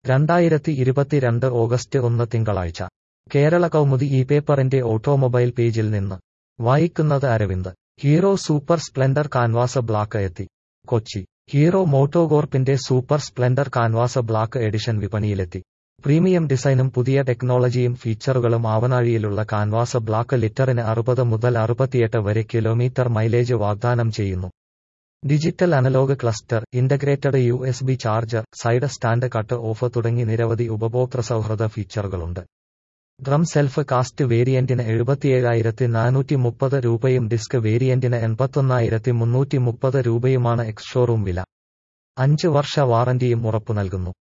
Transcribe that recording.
രണ്ടായിരത്തി ഇരുപത്തിരണ്ട് ഓഗസ്റ്റ് ഒന്ന് തിങ്കളാഴ്ച കേരള കൗമുദി ഈ പേപ്പറിന്റെ ഓട്ടോമൊബൈൽ പേജിൽ നിന്ന് വായിക്കുന്നത് Aravind Hero super Splendor canvas black എത്തി കൊച്ചി ഹീറോ മോട്ടോകോർപ്പിന്റെ super Splendor canvas black edition വിപണിയിലെത്തി പ്രീമിയം ഡിസൈനും പുതിയ ടെക്നോളജിയും ഫീച്ചറുകളും ആവനാഴിയിലുള്ള കാൻവാസ് ബ്ലാക്ക് ലിറ്ററിന് അറുപത് മുതൽ അറുപത്തിയെട്ട് വരെ കിലോമീറ്റർ മൈലേജ് വാഗ്ദാനം ചെയ്യുന്നു digital analogue cluster integrated U S B charger side stand cut off തുടങ്ങി നിരവധി ഉപഭോക്തൃ സൗഹൃദ ഫീച്ചറുകളുണ്ട് ഡ്രം സെൽഫ് കാസ്റ്റ് വേരിയന്റിന് എഴുപത്തിയേഴായിരത്തി നാനൂറ്റി മുപ്പത് രൂപയും ഡിസ്ക് വേരിയന്റിന് എൺപത്തൊന്നായിരത്തി മുന്നൂറ്റി മുപ്പത് രൂപയുമാണ് എക്സ് ഷോറൂം വില അഞ്ച് വർഷ വാറന്റിയും ഉറപ്പു നൽകുന്നു